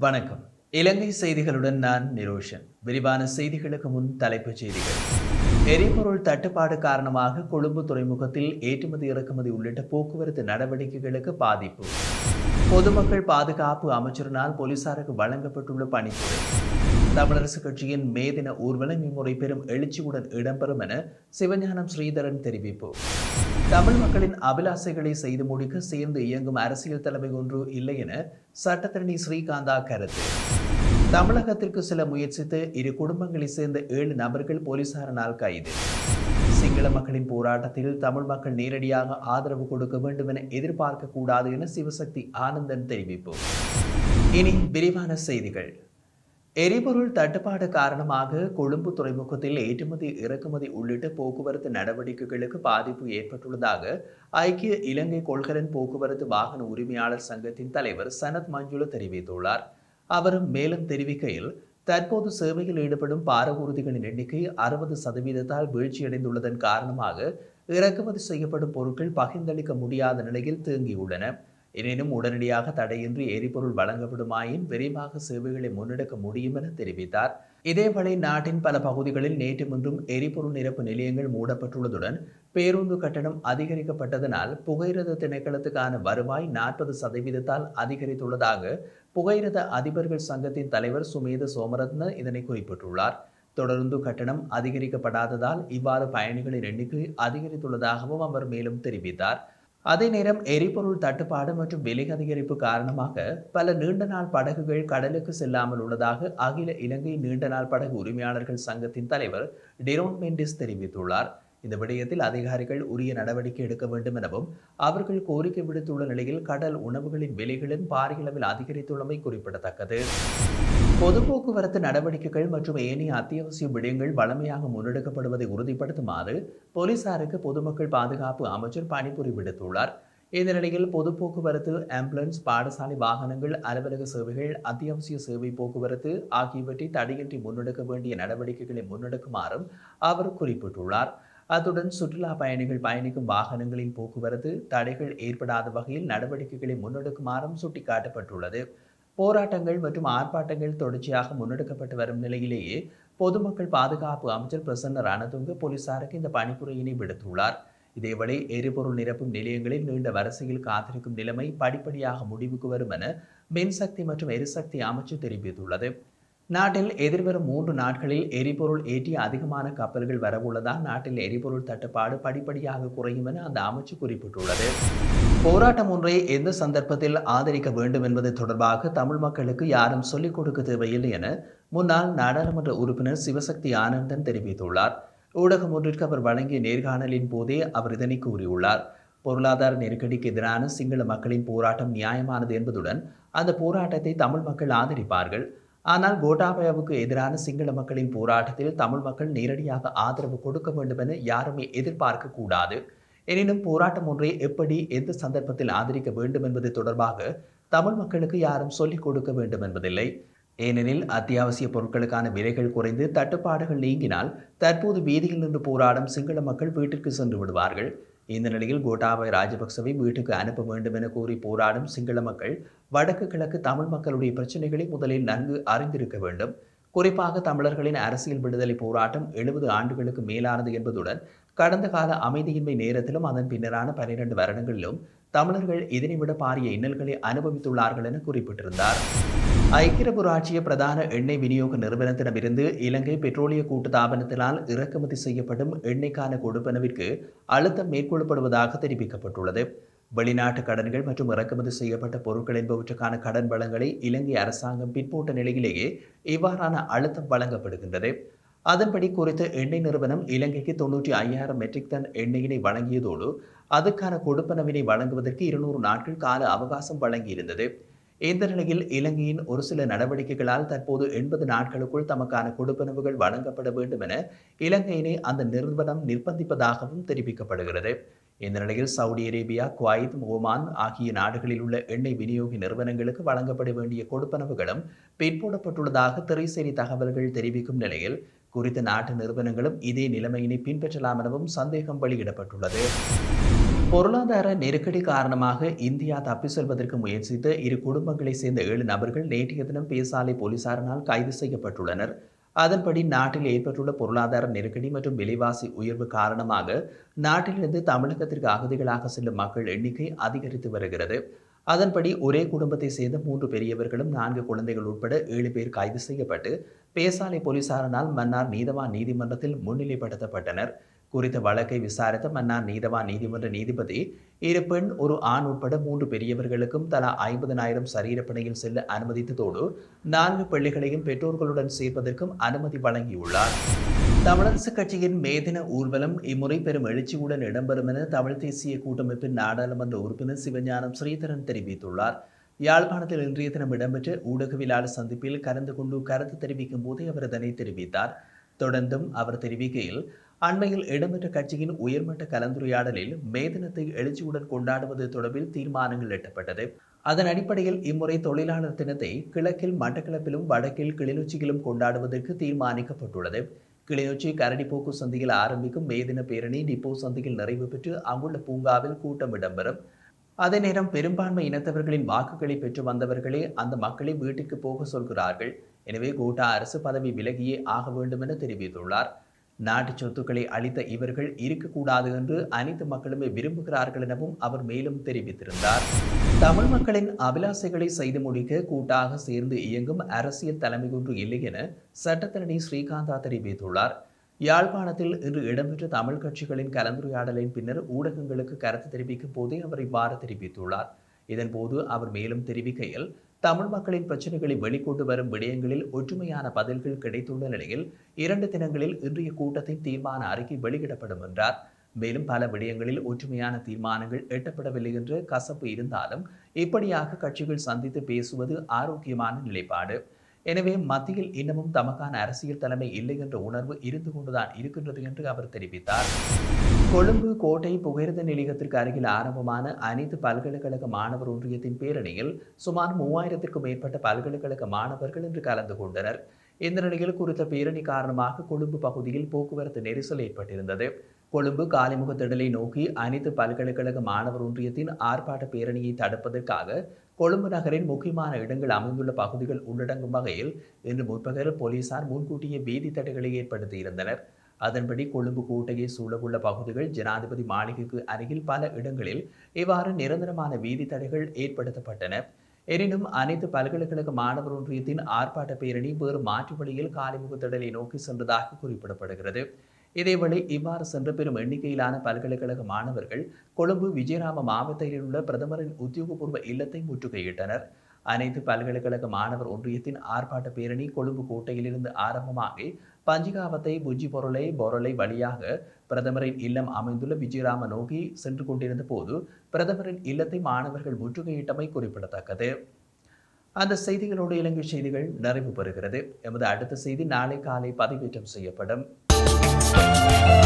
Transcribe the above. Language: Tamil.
வணக்கம் இலங்கை செய்திகளுடன் நான் நிரோஷன் விரிவான செய்திகளுக்கு முன் தலைப்புச் செய்திகள் எரிபொருள் தட்டுப்பாடு காரணமாக கொழும்பு துறைமுகத்தில் ஏற்றுமதி இறக்குமதி உள்ளிட்ட போக்குவரத்து நடவடிக்கைகளுக்கு பாதிப்பு பொதுமக்கள் பாதுகாப்பு அமைச்சரினால் போலீசாருக்கு வழங்கப்பட்டுள்ள பணித்துறை தமிழரசு கட்சியின் மேதின ஊர்வலம் இம்முறை பெரும் எழுச்சியுடன் இடம்பெறும் என சிவஞானம் ஸ்ரீதரன் தெரிவிப்பு தமிழ் மக்களின் அபிலாசைகளை செய்து முடிக்க சேர்ந்து இயங்கும் அரசியல் தலைமை ஒன்று இல்லை என சட்டத்தரணி ஸ்ரீகாந்தா கருத்து தமிழகத்திற்கு சில முயற்சித்து இரு குடும்பங்களைச் சேர்ந்த ஏழு நபர்கள் போலீசாரினால் கைது சிங்கள மக்களின் போராட்டத்தில் தமிழ் மக்கள் நேரடியாக ஆதரவு கொடுக்க வேண்டும் என எதிர்பார்க்க கூடாது என சிவசக்தி ஆனந்தன் தெரிவிப்பு இனி விரிவான செய்திகள் எரிபொருள் தட்டுப்பாடு காரணமாக கொழும்பு துறைமுகத்தில் ஏற்றுமதி இறக்குமதி உள்ளிட்ட போக்குவரத்து நடவடிக்கைகளுக்கு பாதிப்பு ஏற்பட்டுள்ளதாக ஐக்கிய இலங்கை கொள்கலன் போக்குவரத்து வாகன உரிமையாளர் சங்கத்தின் தலைவர் சனத் மஞ்சுள தெரிவித்துள்ளார் அவர் மேலும் தெரிவிக்கையில் தற்போது சேவையில் ஈடுபடும் பாரவூர்திகளின் எண்ணிக்கை அறுபது சதவீதத்தால் வீழ்ச்சியடைந்துள்ளதன் காரணமாக இறக்குமதி செய்யப்படும் பொருட்கள் பகிர்ந்தளிக்க முடியாத நிலையில் தேங்கியுள்ளன எனினும் உடனடியாக தடையின்றி எரிபொருள் வழங்கப்படுமாயின் விரைவாக சேவைகளை முன்னெடுக்க முடியும் என தெரிவித்தார் இதேவேளை நாட்டின் பல பகுதிகளில் நேற்று முன்றும் எரிபொருள் நிரப்பு நிலையங்கள் மூடப்பட்டுள்ளதுடன் பேருந்து கட்டணம் அதிகரிக்கப்பட்டதனால் புகையிரத திணைக்களத்துக்கான வருவாய் நாற்பது சதவீதத்தால் அதிகரித்துள்ளதாக புகையிரத அதிபர்கள் சங்கத்தின் தலைவர் சுமேத சோமரத்ன இதனை குறிப்பிட்டுள்ளார் தொடர்ந்து கட்டணம் அதிகரிக்கப்படாததால் இவ்வாறு பயணிகளின் எண்ணிக்கை அதிகரித்துள்ளதாகவும் அவர் மேலும் தெரிவித்தார் அதே நேரம் எரிபொருள் தட்டுப்பாடு மற்றும் விலை அதிகரிப்பு காரணமாக பல நீண்ட நாள் படகுகள் கடலுக்கு செல்லாமல் உள்ளதாக அகில இலங்கை நீண்ட நாள் படகு உரிமையாளர்கள் சங்கத்தின் தலைவர் டிரோன் மெண்டிஸ் தெரிவித்துள்ளார் இந்த விடயத்தில் அதிகாரிகள் உரிய நடவடிக்கை எடுக்க வேண்டும் எனவும் அவர்கள் கோரிக்கை விடுத்துள்ள நிலையில் கடல் உணவுகளின் விலைகளும் பாரிய அளவில் அதிகரித்துள்ளமை குறிப்பிடத்தக்கது பொது போக்குவரத்து நடவடிக்கைகள் மற்றும் ஏனைய அத்தியாவசிய விடயங்கள் வளமையாக முன்னெடுக்கப்படுவதை உறுதிப்படுத்துமாறு போலீசாருக்கு பொதுமக்கள் பாதுகாப்பு அமைச்சர் பணிபுரி விடுத்துள்ளார் இந்த நிலையில் பொது போக்குவரத்து ஆம்புலன்ஸ் பாடசாலை வாகனங்கள் அலுவலக சேவைகள் அத்தியாவசிய சேவை போக்குவரத்து ஆகியவற்றை தடையின்றி முன்னெடுக்க வேண்டிய நடவடிக்கைகளை முன்னெடுக்குமாறும் அவர் குறிப்பிட்டுள்ளார் அத்துடன் சுற்றுலா பயணிகள் பயணிக்கும் வாகனங்களின் போக்குவரத்து தடைகள் ஏற்படாத வகையில் நடவடிக்கைகளை முன்னெடுக்குமாறும் சுட்டிக்காட்டப்பட்டுள்ளது போராட்டங்கள் மற்றும் ஆர்ப்பாட்டங்கள் தொடர்ச்சியாக முன்னெடுக்கப்பட்டு வரும் நிலையிலேயே பொதுமக்கள் பாதுகாப்பு அமைச்சர் பிரசன்ன ரணதுங்க போலீசாருக்கு இந்த பணிப்புரையினை விடுத்துள்ளார் இதேவேளை எரிபொருள் நிரப்பும் நிலையங்களில் நீண்ட வரிசையில் காத்திருக்கும் நிலைமை படிப்படியாக முடிவுக்கு வரும் என மின்சக்தி மற்றும் எரிசக்தி அமைச்சு தெரிவித்துள்ளது நாட்டில் எதிர்வரும் மூன்று நாட்களில் எரிபொருள் ஏற்றிய அதிகமான கப்பல்கள் வரவுள்ளதால் நாட்டில் எரிபொருள் தட்டுப்பாடு படிப்படியாக குறையும் என அந்த அமைச்சு குறிப்பிட்டுள்ளது போராட்டம் ஒன்றை எந்த சந்தர்ப்பத்தில் ஆதரிக்க வேண்டும் என்பது தொடர்பாக தமிழ் மக்களுக்கு யாரும் சொல்லிக் கொடுக்க தேவையில்லை என முன்னாள் நாடாளுமன்ற உறுப்பினர் சிவசக்தி ஆனந்தன் தெரிவித்துள்ளார் ஊடகம் ஒன்றிற்கு அவர் வழங்கிய நேர்காணலின் போதே அவர் இதனை கூறியுள்ளார் பொருளாதார நெருக்கடிக்கு எதிரான சிங்கள மக்களின் போராட்டம் நியாயமானது என்பதுடன் அந்த போராட்டத்தை தமிழ் மக்கள் ஆதரிப்பார்கள் ஆனால் கோட்டாபயாவுக்கு எதிரான சிங்கள மக்களின் போராட்டத்தில் தமிழ் மக்கள் நேரடியாக ஆதரவு கொடுக்க வேண்டும் என யாருமே எதிர்பார்க்க கூடாது எனினும் போராட்டம் ஒன்றை எப்படி எந்த சந்தர்ப்பத்தில் ஆதரிக்க வேண்டும் என்பது தொடர்பாக தமிழ் மக்களுக்கு யாரும் சொல்லிக் கொடுக்க வேண்டும் என்பதில்லை ஏனெனில் அத்தியாவசிய பொருட்களுக்கான விலைகள் குறைந்து தட்டுப்பாடுகள் நீங்கினால் தற்போது வீதியில் நின்று போராடும் சிங்கள மக்கள் வீட்டிற்கு சென்று விடுவார்கள் இந்த நிலையில் கோட்டாபய ராஜபக்சவை வீட்டுக்கு அனுப்ப வேண்டும் என கூறி போராடும் சிங்கள மக்கள் வடக்கு கிழக்கு தமிழ் மக்களுடைய பிரச்சனைகளை முதலில் நன்கு அறிந்திருக்க வேண்டும் குறிப்பாக தமிழர்களின் அரசியல் விடுதலை போராட்டம் எழுபது ஆண்டுகளுக்கு மேலானது என்பதுடன் கடந்த கால அமைதியின்மை நேரத்திலும் அதன் பின்னரான பனிரெண்டு வருடங்களிலும் தமிழர்கள் இதனை விட பாரிய இன்னல்களை அனுபவித்துள்ளார்கள் என குறிப்பிட்டிருந்தார் ஐக்கிய ராஜ்ய பிரதான எண்ணெய் விநியோக நிறுவனத்திடமிருந்து இலங்கை பெட்ரோலிய கூட்டுத்தாபனத்தினால் இறக்குமதி செய்யப்படும் எண்ணெய்க்கான கொடுப்பனவிற்கு அழுத்தம் மேற்கொள்ளப்படுவதாக தெரிவிக்கப்பட்டுள்ளது வெளிநாட்டு கடன்கள் மற்றும் இறக்குமதி செய்யப்பட்ட பொருட்கள் என்பவற்றுக்கான கடன் வளங்களை இலங்கை அரசாங்கம் பிற்போட்ட நிலையிலேயே இவ்வாறான அழுத்தம் வழங்கப்படுகின்றது அதன்படி குறித்த எண்ணெய் நிறுவனம் இலங்கைக்கு தொன்னூற்றி ஐயாயிரம் மெட்ரிக் டன் எண்ணெயினை வழங்கியதோடு அதுக்கான கொடுப்பனவினை வழங்குவதற்கு இருநூறு நாட்கள் கால அவகாசம் வழங்கியிருந்தது இந்த நிலையில் இலங்கையின் ஒரு சில நடவடிக்கைகளால் தற்போது எண்பது நாட்களுக்குள் தமக்கான கொடுப்பனவுகள் வழங்கப்பட வேண்டும் என இலங்கையினை அந்த நிறுவனம் நிர்பந்திப்பதாகவும் தெரிவிக்கப்படுகிறது இந்த நிலையில் சவுதி அரேபியா குவைத் ஓமான் ஆகிய நாடுகளில் உள்ள எண்ணெய் விநியோக நிறுவனங்களுக்கு வழங்கப்பட வேண்டிய கொடுப்பனவுகளும் பின்போடப்பட்டுள்ளதாக திரைசேரி தகவல்கள் தெரிவிக்கும் நிலையில் குறித்த நாட்டு நிறுவனங்களும் இதே நிலைமையினை பின்பற்றலாம் எனவும் சந்தேகம் வெளியிடப்பட்டுள்ளது பொருளாதார நெருக்கடி காரணமாக இந்தியா தப்பி செல்வதற்கு முயற்சித்த இரு குடும்பங்களைச் சேர்ந்த ஏழு நபர்கள் நேற்றைய தினம் பேசாலை போலீசாரினால் கைது செய்யப்பட்டுள்ளனர் அதன்படி நாட்டில் ஏற்பட்டுள்ள பொருளாதார நெருக்கடி மற்றும் விலைவாசி உயர்வு காரணமாக நாட்டிலிருந்து தமிழகத்திற்கு அகதிகளாக செல்லும் மக்கள் எண்ணிக்கை அதிகரித்து வருகிறது அதன்படி ஒரே குடும்பத்தை சேர்ந்த மூன்று பெரியவர்களும் நான்கு குழந்தைகள் உட்பட ஏழு பேர் கைது செய்யப்பட்டு பேசாலை போலீசாரினால் மன்னார் நீதவான் நீதிமன்றத்தில் முன்னிலைப்படுத்தப்பட்டனர் குறித்த வழக்கை விசாரித்த மன்னார் நீதவான் நீதிமன்ற நீதிபதி இரு பெண் ஒரு ஆண் உட்பட மூன்று பெரியவர்களுக்கும் தலா ஐம்பதனாயிரம் சரீரப்பணியில் செல்ல அனுமதித்ததோடு நான்கு பிள்ளைகளையும் பெற்றோர்களுடன் சேர்ப்பதற்கும் அனுமதி வழங்கியுள்ளார் தமிழரசு கட்சியின் மேதின ஊர்வலம் இம்முறை பெரும் எழுச்சியுடன் இடம்பெறும் என தமிழ் தேசிய கூட்டமைப்பின் நாடாளுமன்ற உறுப்பினர் சிவஞானம் ஸ்ரீதரன் தெரிவித்துள்ளார் யாழ்ப்பாணத்தில் இன்றைய தினம் இடம்பெற்ற ஊடகவியலாளர் சந்திப்பில் கலந்து கொண்டு கருத்து தெரிவிக்கும் போதே அவர் இதனை தெரிவித்தார் தொடர்ந்தும் அவர் தெரிவிக்கையில் அண்மையில் இடம்பெற்ற கட்சியின் உயர்மட்ட கலந்துரையாடலில் மே தினத்தை எழுச்சியுடன் கொண்டாடுவது தொடர்பில் தீர்மானங்கள் எட்டப்பட்டது அதன் அடிப்படையில் இம்முறை தொழிலாளர் தினத்தை கிழக்கில் மட்டக்களப்பிலும் வடக்கில் கிளிநொச்சியிலும் கொண்டாடுவதற்கு தீர்மானிக்கப்பட்டுள்ளது கிளிநொச்சி கரடிப்போக்கு சந்தியில் ஆரம்பிக்கும் மே தின பேரணி டிப்போ சந்தியில் நிறைவு பெற்று அங்குள்ள பூங்காவில் கூட்டம் இடம்பெறும் அதே நேரம் பெரும்பான்மை இனத்தவர்களின் வாக்குகளை பெற்று வந்தவர்களே அந்த மக்களை வீட்டிற்கு போக சொல்கிறார்கள் எனவே கோட்டா அரசு பதவி விலகியே ஆக வேண்டும் என தெரிவித்துள்ளார் நாட்டு சொத்துக்களை அளித்த இவர்கள் இருக்கக்கூடாது என்று அனைத்து மக்களுமே விரும்புகிறார்கள் எனவும் அவர் மேலும் தெரிவித்திருந்தார் தமிழ் மக்களின் அபிலாசைகளை செய்து முடிக்க கூட்டாக சேர்ந்து இயங்கும் அரசியல் தலைமை ஒன்று இல்லை என சட்டத்தரணி ஸ்ரீகாந்தா தெரிவித்துள்ளார் யாழ்ப்பாணத்தில் இன்று இடம்பெற்ற தமிழ் கட்சிகளின் கலந்துரையாடலின் பின்னர் ஊடகங்களுக்கு கருத்து தெரிவிக்கும் போதே அவர் இவ்வாறு தெரிவித்துள்ளார் இதன்போது அவர் மேலும் தெரிவிக்கையில் தமிழ் மக்களின் பிரச்சனைகளை வெளிக்கொண்டு வரும் விடயங்களில் ஒற்றுமையான பதில்கள் கிடைத்துள்ள நிலையில் இரண்டு தினங்களில் இன்றைய கூட்டத்தின் தீர்மான அறிக்கை வெளியிடப்படும் என்றார் மேலும் பல விடயங்களில் ஒற்றுமையான தீர்மானங்கள் எட்டப்படவில்லை என்று கசப்பு இருந்தாலும் இப்படியாக கட்சிகள் சந்தித்து பேசுவது ஆரோக்கியமான நிலைப்பாடு எனவே மத்தியில் இன்னமும் தமக்கான அரசியல் தலைமை இல்லை என்ற உணர்வு இருந்து கொண்டுதான் இருக்கின்றது என்று அவர் தெரிவித்தார் கொழும்பு கோட்டை புகையிரத நிலையத்திற்கு அருகில் ஆரம்பமான அனைத்து பல்கலைக்கழக மாணவர் ஒன்றியத்தின் பேரணியில் சுமார் மூவாயிரத்திற்கும் மேற்பட்ட பல்கலைக்கழக மாணவர்கள் இன்று கலந்து கொண்டனர் இந்த நிலையில் குறித்த பேரணி காரணமாக கொழும்பு பகுதியில் போக்குவரத்து நெரிசல் ஏற்பட்டிருந்தது கொழும்பு காலிமுக திடலை நோக்கி அனைத்து பல்கலைக்கழக மாணவர் ஒன்றியத்தின் ஆர்ப்பாட்ட பேரணியை தடுப்பதற்காக கொழும்பு நகரின் முக்கியமான இடங்கள் அமைந்துள்ள பகுதிகள் உள்ளடங்கும் வகையில் இன்று முற்பகல் போலீசார் முன்கூட்டியே வீதி தடைகளை ஏற்படுத்தியிருந்தனர் அதன்படி கொழும்பு கோட்டையை சூழவுள்ள பகுதிகள் ஜனாதிபதி மாளிகைக்கு அருகில் பல இடங்களில் இவ்வாறு நிரந்தரமான வீதி தடைகள் ஏற்படுத்தப்பட்டன எனினும் அனைத்து பல்கலைக்கழக மாணவர் ஒன்றியத்தின் ஆர்ப்பாட்ட பேரணி வேறு மாற்று வழியில் காலிமுக திடலை நோக்கி சென்றதாக குறிப்பிடப்படுகிறது இதேவேளை இவ்வாறு சென்ற பெரும் எண்ணிக்கையிலான பல்கலைக்கழக மாணவர்கள் கொழும்பு விஜயராம மாவட்டத்தில் உள்ள பிரதமரின் உத்தியோகபூர்வ இல்லத்தை முற்றுகையிட்டனர் அனைத்து பல்கலைக்கழக மாணவர் ஒன்றியத்தின் ஆர்ப்பாட்ட பேரணி கொழும்பு கோட்டையிலிருந்து ஆரம்பமாகி பஞ்சிகாவத்தை புஜ்ஜி பொருளை பொருளை வழியாக பிரதமரின் இல்லம் அமைந்துள்ள விஜயராம நோக்கி சென்று கொண்டிருந்த போது பிரதமரின் இல்லத்தை மாணவர்கள் முற்றுகையிட்டமை குறிப்பிடத்தக்கது அந்த செய்திகளோடு இலங்கை செய்திகள் நிறைவு பெறுகிறது எமது அடுத்த செய்தி நாளை காலை பதிவேற்றம் செய்யப்படும்